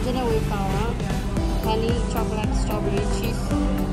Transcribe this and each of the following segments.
dinner with our honey chocolate strawberry cheese.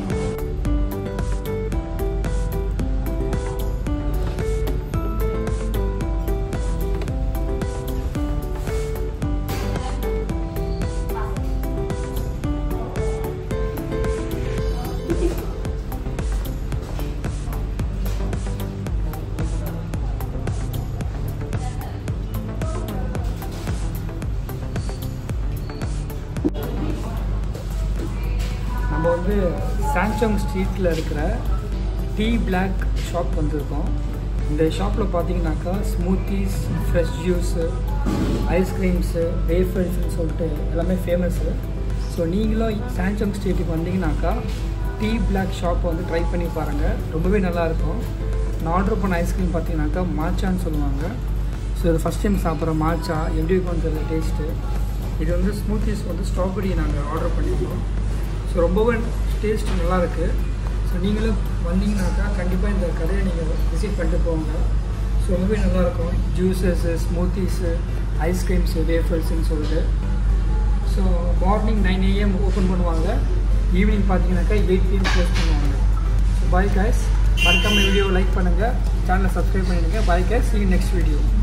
நம்ம வந்து Samsung ஸ்ட்ரீட்டில் இருக்கிற டீ பிளாக் ஷாப் வந்திருக்கோம் இந்த ஷாப்பில் பார்த்தீங்கன்னாக்கா ஸ்மூத்திஸ் ஃப்ரெஷ் ஜூஸு ஐஸ்கிரீம்ஸு வேஃபர்ஸ்னு சொல்லிட்டு எல்லாமே ஃபேமஸ்ஸு ஸோ நீங்களும் சாம்சங் ஸ்ட்ரீட்டுக்கு வந்தீங்கன்னாக்கா டீ பிளாக் ஷாப்பை வந்து ட்ரை பண்ணி பாருங்கள் ரொம்பவே நல்லாயிருக்கும் நான் ஆர்டர் பண்ண ஐஸ்கிரீம் பார்த்தீங்கன்னாக்கா மாச்சான்னு சொல்லுவாங்க ஸோ இது ஃபஸ்ட் டைம் சாப்பிட்ற மாச்சா எப்படி இருக்கும்னு தெரியல டேஸ்ட்டு இது வந்து ஸ்மூத்திஸ் வந்து ஸ்ட்ராபெரி நாங்கள் ஆர்டர் பண்ணியிருக்கோம் ஸோ ரொம்பவே டேஸ்ட் நல்லாயிருக்கு ஸோ நீங்களும் வந்தீங்கன்னாக்கா கண்டிப்பாக இந்த கடையை நீங்கள் விசிட் பண்ணிட்டு போங்க ஸோ ரொம்பவே நல்லாயிருக்கும் ஜூஸஸ்ஸு ஸ்மூத்திஸு ஐஸ்கிரீம்ஸு வேஃபர்ஸ்ன்னு சொல்லிட்டு so morning nine AM open பண்ணுவாங்க ஈவினிங் பார்த்தீங்கன்னாக்கா எயிட் பிஎம் க்ளோஸ் பண்ணுவாங்க ஸோ பாய் guys மறக்காம வீடியோ லைக் பண்ணுங்கள் சேனலை சப்ஸ்கிரைப் பண்ணிடுங்க bye guys see you next video